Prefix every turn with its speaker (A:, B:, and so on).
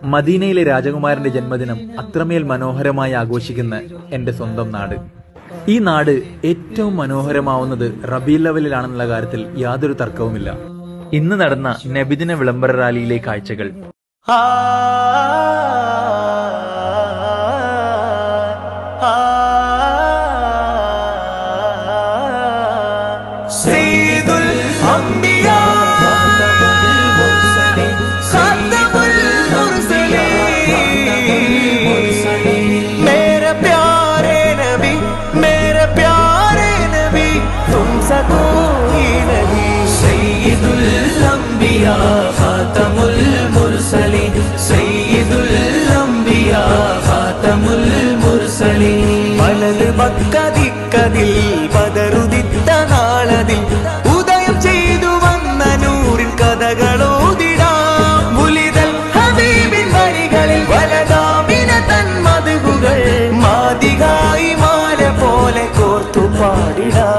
A: മദീനയിലെ രാജകുമാരന്റെ ജന്മദിനം അത്രമേൽ മനോഹരമായി ആഘോഷിക്കുന്ന എന്റെ സ്വന്തം നാട് ഈ നാട് ഏറ്റവും മനോഹരമാവുന്നത് റബീൽ ലെവലിലാണെന്നുള്ള കാര്യത്തിൽ യാതൊരു തർക്കവുമില്ല ഇന്ന് നടന്ന നബിദിന വിളംബര റാലിയിലെ കാഴ്ചകൾ
B: سيد الأنبياء خاتم المرسلين मेरे प्यारे नबी मेरे प्यारे नबी तुमसे कोई नहीं سيد الأنبياء خاتم المرسلين سيد الأنبياء خاتم المرسلين വലത് പക്കതിക്കതിൽ പതറുതിത്ത നാളതിൽ ഉദയം ചെയ്തു വന്ന നൂറിൻ കഥകളോതിടാം മുലിതൽ ഹബീബിൻ വരികളിൽ വലതാമിന തൻ മതുകുകൾ മാതികായി മാല പോലെ കോർത്തു പാടിടാം